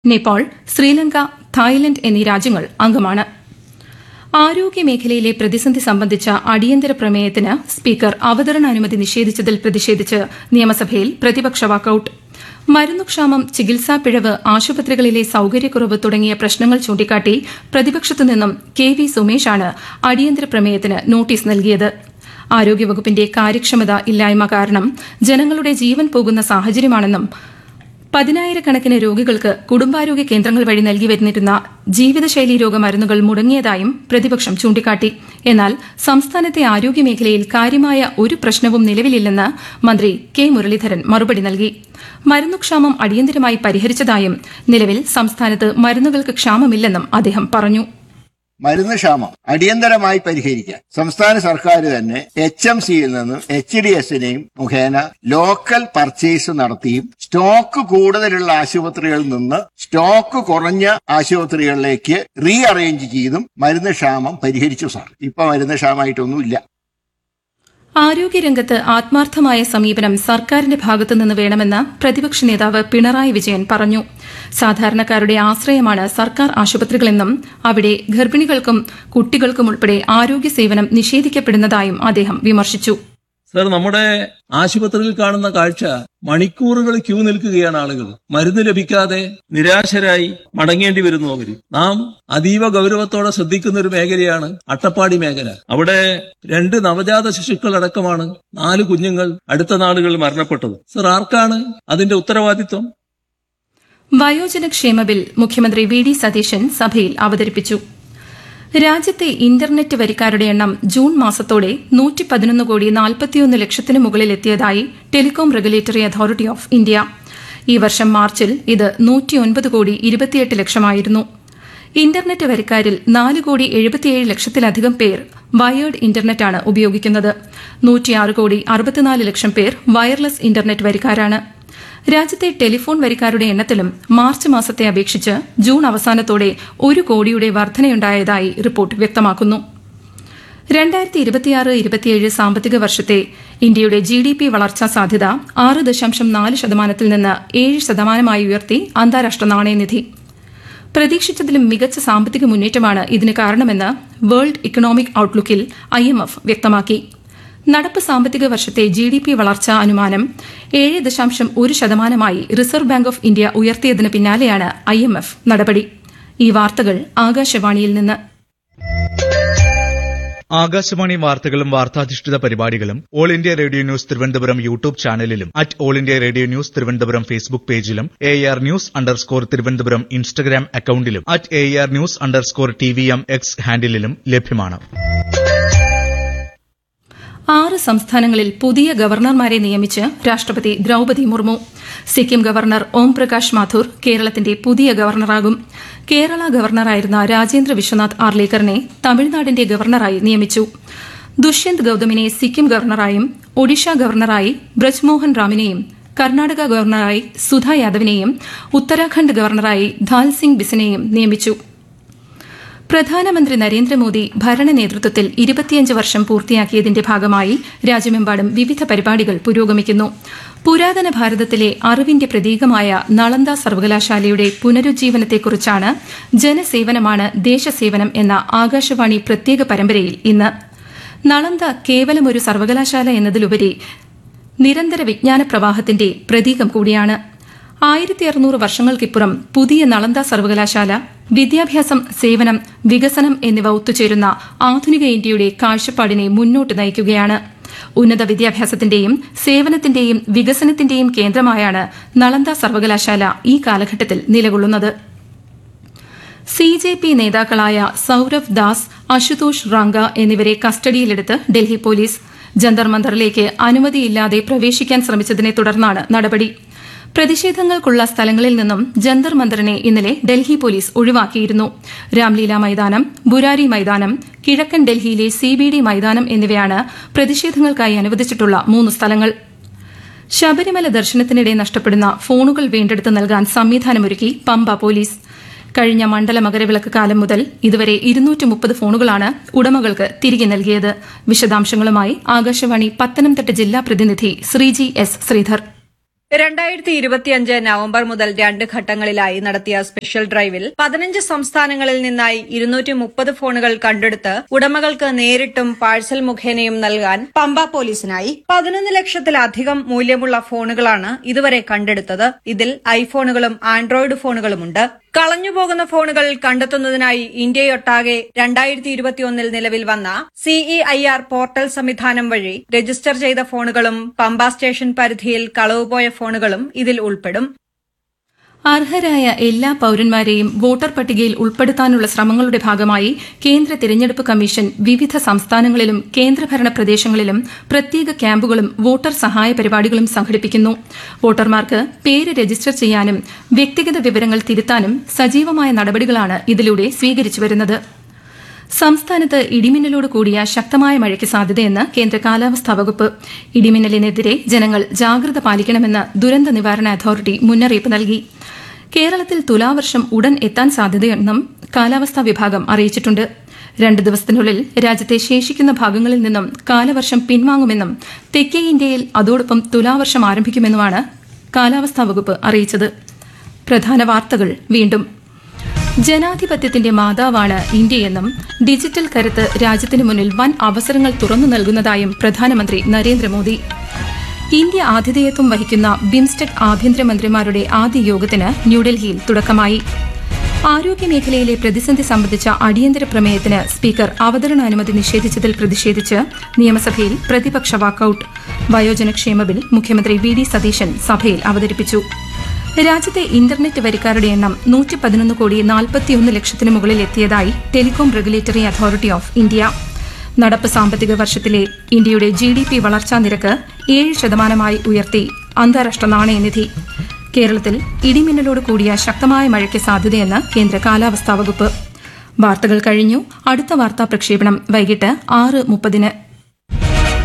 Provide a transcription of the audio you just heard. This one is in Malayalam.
നേപ്പാൾ ശ്രീലങ്ക തായ്ലൻഡ് എന്നീ രാജ്യങ്ങൾ അംഗമാണ് ആരോഗ്യമേഖലയിലെ പ്രതിസന്ധി സംബന്ധിച്ച അടിയന്തര പ്രമേയത്തിന് സ്പീക്കർ അവതരണാനുമതി നിഷേധിച്ചതിൽ പ്രതിഷേധിച്ച് നിയമസഭയിൽ പ്രതിപക്ഷ വാക്കൌട്ട് മരുന്നുക്ഷാമം ചികിത്സാ പിഴവ് ആശുപത്രികളിലെ സൌകര്യക്കുറവ് തുടങ്ങിയ പ്രശ്നങ്ങൾ ചൂണ്ടിക്കാട്ടി പ്രതിപക്ഷത്തു നിന്നും കെ വി സുമേഷാണ് അടിയന്തര പ്രമേയത്തിന് നോട്ടീസ് നൽകിയത് ആരോഗ്യവകുപ്പിന്റെ കാര്യക്ഷമത ഇല്ലായ്മ കാരണം ജനങ്ങളുടെ ജീവൻ പോകുന്ന സാഹചര്യമാണെന്നും പതിനായിരക്കണക്കിന് രോഗികൾക്ക് കുടുംബാരോഗ്യ കേന്ദ്രങ്ങൾ വഴി നൽകി വരുന്നിരുന്ന ജീവിതശൈലീ രോഗ മരുന്നുകൾ മുടങ്ങിയതായും പ്രതിപക്ഷം ചൂണ്ടിക്കാട്ടി എന്നാൽ സംസ്ഥാനത്തെ ആരോഗ്യമേഖലയിൽ കാര്യമായ ഒരു പ്രശ്നവും നിലവിലില്ലെന്ന് മന്ത്രി കെ മുരളീധരൻ മറുപടി നൽകി മരുന്നുക്ഷാമം അടിയന്തരമായി പരിഹരിച്ചതായും നിലവിൽ സംസ്ഥാനത്ത് മരുന്നുകൾക്ക് ക്ഷാമമില്ലെന്നും അദ്ദേഹം പറഞ്ഞു മരുന്ന് ക്ഷാമം അടിയന്തരമായി പരിഹരിക്കാൻ സംസ്ഥാന സർക്കാർ തന്നെ എച്ച് എം സിയിൽ നിന്നും എച്ച് ഡി എസിനെയും മുഖേന ലോക്കൽ പർച്ചേസ് നടത്തിയും സ്റ്റോക്ക് കൂടുതലുള്ള ആശുപത്രികളിൽ നിന്ന് സ്റ്റോക്ക് കുറഞ്ഞ ആശുപത്രികളിലേക്ക് റീ അറേഞ്ച് ചെയ്തും മരുന്ന് ക്ഷാമം പരിഹരിച്ചു സാർ ഇപ്പൊ മരുന്ന് ക്ഷാമമായിട്ടൊന്നുമില്ല ആരോഗ്യരംഗത്ത് ആത്മാർത്ഥമായ സമീപനം സർക്കാരിന്റെ ഭാഗത്തുനിന്ന് വേണമെന്ന് പ്രതിപക്ഷ നേതാവ് പിണറായി വിജയൻ പറഞ്ഞു സാധാരണക്കാരുടെ ആശ്രയമാണ് സർക്കാർ ആശുപത്രികളെന്നും അവിടെ ഗർഭിണികൾക്കും കുട്ടികൾക്കും ഉൾപ്പെടെ ആരോഗ്യ സേവനം നിഷേധിക്കപ്പെടുന്നതായും അദ്ദേഹം വിമർശിച്ചു സർ നമ്മുടെ ആശുപത്രിയിൽ കാണുന്ന കാഴ്ച മണിക്കൂറുകൾ ക്യൂ നിൽക്കുകയാണ് ആളുകൾ മരുന്ന് ലഭിക്കാതെ നിരാശരായി മടങ്ങേണ്ടി വരുന്നു അവര് നാം അതീവ ഗൗരവത്തോടെ ശ്രദ്ധിക്കുന്ന ഒരു മേഖലയാണ് അട്ടപ്പാടി മേഖല അവിടെ രണ്ട് നവജാത ശിശുക്കൾ അടക്കമാണ് നാല് കുഞ്ഞുങ്ങൾ അടുത്ത നാളുകളിൽ മരണപ്പെട്ടത് സർ ആർക്കാണ് അതിന്റെ ഉത്തരവാദിത്വം വയോജനക്ഷേമ ബിൽ മുഖ്യമന്ത്രി വി ഡി സതീശൻ സഭയിൽ അവതരിപ്പിച്ചു രാജ്യത്തെ ഇന്റർനെറ്റ് വരിക്കാരുടെ എണ്ണം ജൂൺ മാസത്തോടെ നൂറ്റി പതിനൊന്ന് കോടി നാൽപ്പത്തിയൊന്ന് ലക്ഷത്തിന് മുകളിലെത്തിയതായി telecom regulatory authority of India ഈ വർഷം മാർച്ചിൽ ഇത് നൂറ്റിയൊൻപത് കോടി ഇരുപത്തിയെട്ട് ലക്ഷമായിരുന്നു ഇന്റർനെറ്റ് വരിക്കാരിൽ നാല് കോടി എഴുപത്തിയേഴ് ലക്ഷത്തിലധികം പേർ വയേർഡ് ഇന്റർനെറ്റാണ് ഉപയോഗിക്കുന്നത് നൂറ്റിയാറ് കോടി അറുപത്തിനാല് ലക്ഷം പേർ വയർലെസ് ഇന്റർനെറ്റ് വരിക്കാരാണ് രാജ്യത്തെ ടെലിഫോൺ വരിക്കാരുടെ എണ്ണത്തിലും മാർച്ച് മാസത്തെ അപേക്ഷിച്ച് ജൂൺ അവസാനത്തോടെ ഒരു കോടിയുടെ വർധനയുണ്ടായതായി റിപ്പോർട്ട് വ്യക്തമാക്കുന്നു രണ്ടായിരത്തി ഇരുപത്തിയാറ് ഇരുപത്തിയേഴ് സാമ്പത്തിക വർഷത്തെ ഇന്ത്യയുടെ ജി ഡി പി വളർച്ചാ സാധ്യത ആറ് ദശാംശം നാല് ശതമാനത്തിൽ നിന്ന് ഏഴ് ശതമാനമായി ഉയർത്തി അന്താരാഷ്ട്ര നാണയനിധി പ്രതീക്ഷിച്ചതിലും മികച്ച സാമ്പത്തിക മുന്നേറ്റമാണ് ഇതിന് കാരണമെന്ന് വേൾഡ് ഇക്കണോമിക് ഔട്ട്ലുക്കിൽ ഐഎംഎഫ് വ്യക്തമാക്കി നടപ്പ് സാമ്പത്തിക വർഷത്തെ ജി ഡി പി വളർച്ചാ അനുമാനം ഏഴ് ദശാംശം ഒരു ശതമാനമായി റിസർവ് ബാങ്ക് ഓഫ് ഇന്ത്യ ഉയർത്തിയതിന് പിന്നാലെയാണ് ഐഎംഎഫ് നടപടി ഈ വാർത്തകൾ ആകാശവാണിയിൽ നിന്ന് ആകാശവാണി വാർത്തകളും വാർത്താധിഷ്ഠിത പരിപാടികളും all India radio news Thiruvananthapuram YouTube ചാനലിലും at all India radio news Thiruvananthapuram Facebook പേജിലും A R news underscore Thiruvananthapuram Instagram അക്കൌണ്ടിലും at A R news underscore T V M X ഹാൻഡിലും ലഭ്യമാണ് ആറ് സംസ്ഥാനങ്ങളിൽ പുതിയ ഗവർണർമാരെ നിയമിച്ച് രാഷ്ട്രപതി ദ്രൌപതി മുർമു സിക്കിം ഗവർണർ ഓം പ്രകാശ് മാഥൂർ കേരളത്തിന്റെ പുതിയ ഗവർണറാകും കേരള ഗവർണറായിരുന്ന രാജേന്ദ്ര വിശ്വനാഥ് ആർലേക്കറിനെ തമിഴ്നാടിന്റെ ഗവർണറായി നിയമിച്ചു ദുഷ്യന്ത് ഗൌതമിനെ സിക്കിം ഗവർണറായും ഒഡീഷ ഗവർണറായി ബ്രജ്മോഹൻ റാമിനെയും കർണാടക ഗവർണറായി സുധ യാദവിനെയും ഉത്തരാഖണ്ഡ് ഗവർണറായി ധാൽ സിംഗ് ബിസിനെയും നിയമിച്ചു പ്രധാനമന്ത്രി നരേന്ദ്രമോദി ഭരണ നേതൃത്വത്തിൽ ഇരുപത്തിയഞ്ച് വർഷം പൂർത്തിയാക്കിയതിന്റെ ഭാഗമായി രാജ്യമെമ്പാടും വിവിധ പരിപാടികൾ പുരോഗമിക്കുന്നു പുരാതന ഭാരതത്തിലെ അറിവിന്റെ പ്രതീകമായ നളന്ദ സർവകലാശാലയുടെ പുനരുജ്ജീവനത്തെക്കുറിച്ചാണ് ജനസേവനമാണ് ദേശസേവനം എന്ന ആകാശവാണി പ്രത്യേക പരമ്പരയിൽ ഇന്ന് നളന്ദ കേവലം ഒരു സർവകലാശാല എന്നതിലുപരി നിരന്തര വിജ്ഞാന പ്രവാഹത്തിന്റെ പ്രതീകം കൂടിയാണ് ആയിരത്തി അറുന്നൂറ് വർഷങ്ങൾക്കിപ്പുറം പുതിയ നളന്ദ സർവകലാശാല വിദ്യാഭ്യാസം സേവനം വികസനം എന്നിവ ഒത്തുചേരുന്ന ആധുനിക ഇന്ത്യയുടെ കാഴ്ചപ്പാടിനെ മുന്നോട്ട് നയിക്കുകയാണ് ഉന്നത വിദ്യാഭ്യാസത്തിന്റെയും സേവനത്തിന്റെയും വികസനത്തിന്റെയും കേന്ദ്രമായാണ് നളന്ദ സർവകലാശാല ഈ കാലഘട്ടത്തിൽ നിലകൊള്ളുന്നത് സി ജെ പി നേതാക്കളായ സൌരവ് ദാസ് അശുതോഷ് റാങ്ക എന്നിവരെ കസ്റ്റഡിയിലെടുത്ത് ഡൽഹി പോലീസ് ജന്തർ മന്ദറിലേക്ക് അനുമതിയില്ലാതെ പ്രവേശിക്കാൻ ശ്രമിച്ചതിനെ തുടർന്നാണ് നടപടി പ്രതിഷേധങ്ങൾക്കുള്ള സ്ഥലങ്ങളിൽ നിന്നും ജന്തർ മന്ദറിനെ ഇന്നലെ ഡൽഹി പോലീസ് ഒഴിവാക്കിയിരുന്നു രാംലീല മൈതാനം ബുരാരി മൈതാനം കിഴക്കൻ ഡൽഹിയിലെ സി ബി ഡി മൈതാനം എന്നിവയാണ് പ്രതിഷേധങ്ങൾക്കായി അനുവദിച്ചിട്ടുള്ള മൂന്ന് സ്ഥലങ്ങൾ ശബരിമല ദർശനത്തിനിടെ നഷ്ടപ്പെടുന്ന ഫോണുകൾ വീണ്ടെടുത്ത് നൽകാൻ സംവിധാനമൊരുക്കി പമ്പ പോലീസ് കഴിഞ്ഞ മണ്ഡല മകരവിളക്ക് കാലം മുതൽ ഇതുവരെ ഇരുന്നൂറ്റി മുപ്പത് ഫോണുകളാണ് ഉടമകൾക്ക് തിരികെ നൽകിയത് വിശദാംശങ്ങളുമായി ആകാശവാണി പത്തനംതിട്ട ജില്ലാ പ്രതിനിധി ശ്രീജി എസ് ശ്രീധർ രണ്ടായിരത്തി ഇരുപത്തിയഞ്ച് നവംബർ മുതൽ രണ്ട് ഘട്ടങ്ങളിലായി നടത്തിയ സ്പെഷ്യൽ ഡ്രൈവിൽ പതിനഞ്ച് സംസ്ഥാനങ്ങളിൽ നിന്നായി ഇരുന്നൂറ്റി മുപ്പത് ഫോണുകൾ കണ്ടെടുത്ത് ഉടമകൾക്ക് നേരിട്ടും പാഴ്സൽ മുഖേനയും നൽകാൻ പമ്പ പോലീസിനായി പതിനൊന്ന് ലക്ഷത്തിലധികം മൂല്യമുള്ള ഫോണുകളാണ് ഇതുവരെ കണ്ടെടുത്തത് ഇതിൽ ഐഫോണുകളും ആൻഡ്രോയിഡ് ഫോണുകളുമുണ്ട് കളഞ്ഞുപോകുന്ന ഫോണുകൾ കണ്ടെത്തുന്നതിനായി ഇന്ത്യയൊട്ടാകെ രണ്ടായിരത്തി ഇരുപത്തിയൊന്നിൽ നിലവിൽ വന്ന സിഇഐആർ പോർട്ടൽ സംവിധാനം വഴി രജിസ്റ്റർ ചെയ്ത ഫോണുകളും പമ്പ സ്റ്റേഷൻ പരിധിയിൽ കളവുപോയ ഫോണുകളും ഇതിൽ ഉൾപ്പെടും അർഹരായ എല്ലാ പൌരന്മാരെയും വോട്ടർ പട്ടികയിൽ ഉൾപ്പെടുത്താനുള്ള ശ്രമങ്ങളുടെ ഭാഗമായി കേന്ദ്ര തിരഞ്ഞെടുപ്പ് കമ്മീഷൻ വിവിധ സംസ്ഥാനങ്ങളിലും കേന്ദ്രഭരണ പ്രദേശങ്ങളിലും പ്രത്യേക ക്യാമ്പുകളും വോട്ടർ സഹായ പരിപാടികളും സംഘടിപ്പിക്കുന്നു വോട്ടർമാർക്ക് പേര് രജിസ്റ്റർ ചെയ്യാനും വ്യക്തിഗത വിവരങ്ങൾ തിരുത്താനും സജീവമായ നടപടികളാണ് ഇതിലൂടെ സ്വീകരിച്ചുവരുന്നത് സംസ്ഥാനത്ത് ഇടിമിന്നലോട് കൂടിയ ശക്തമായ മഴയ്ക്ക് സാധ്യതയെന്ന് കേന്ദ്ര കാലാവസ്ഥാ വകുപ്പ് ഇടിമിന്നലിനെതിരെ ജനങ്ങൾ ജാഗ്രത പാലിക്കണമെന്ന് ദുരന്ത നിവാരണ അതോറിറ്റി മുന്നറിയിപ്പ് നൽകി കേരളത്തിൽ തുലാവർഷം ഉടൻ എത്താൻ സാധ്യതയെന്നും കാലാവസ്ഥാ വിഭാഗം അറിയിച്ചിട്ടുണ്ട് രണ്ട് ദിവസത്തിനുള്ളിൽ രാജ്യത്തെ ശേഷിക്കുന്ന ഭാഗങ്ങളിൽ നിന്നും കാലവർഷം പിൻവാങ്ങുമെന്നും തെക്കേ ഇന്ത്യയിൽ അതോടൊപ്പം തുലാവർഷം ആരംഭിക്കുമെന്നുമാണ് കാലാവസ്ഥാ വകുപ്പ് അറിയിച്ചത് പ്രധാന വാർത്തകൾ വീണ്ടും ജനാധിപത്യത്തിന്റെ മാതാവാണ് ഇന്ത്യയെന്നും ഡിജിറ്റൽ കരുത്ത് രാജ്യത്തിനു മുന്നിൽ വൻ അവസരങ്ങൾ തുറന്നു നൽകുന്നതായും പ്രധാനമന്ത്രി നരേന്ദ്രമോദി ഇന്ത്യ ആതിഥേയത്വം വഹിക്കുന്ന ബിംസ്റ്റെക് ആഭ്യന്തരമന്ത്രിമാരുടെ ആദ്യ യോഗത്തിന് ന്യൂഡൽഹിയിൽ തുടക്കമായി ആരോഗ്യമേഖലയിലെ പ്രതിസന്ധി സംബന്ധിച്ച അടിയന്തര പ്രമേയത്തിന് സ്പീക്കർ അവതരണാനുമതി നിഷേധിച്ചതിൽ പ്രതിഷേധിച്ച് നിയമസഭയിൽ പ്രതിപക്ഷ വാക്കൌട്ട് വയോജനക്ഷേമ ബിൽ മുഖ്യമന്ത്രി വി ഡി സതീശൻ സഭയിൽ അവതരിപ്പിച്ചു രാജ്യത്തെ ഇന്റർനെറ്റ് വരിക്കാരുടെ എണ്ണം നൂറ്റി പതിനൊന്ന് കോടി നാൽപ്പത്തിയൊന്ന് ലക്ഷത്തിന് മുകളിൽ എത്തിയതായി telecom regulatory authority of India നടപ്പ് സാമ്പത്തിക വർഷത്തിലെ ഇന്ത്യയുടെ ജി ഡി പി വളർച്ചാ നിരക്ക് ഏഴ് ശതമാനമായി ഉയർത്തി അന്താരാഷ്ട്ര നാണയനിധി കേരളത്തിൽ ഇടിമിന്നലോട് കൂടിയ ശക്തമായ മഴയ്ക്ക് സാധ്യതയെന്ന് കേന്ദ്ര കാലാവസ്ഥാ വകുപ്പ് വാർത്തകൾ കഴിഞ്ഞു അടുത്ത വാർത്താ പ്രക്ഷേപണം വൈകിട്ട് ആറ് മുപ്പതിന്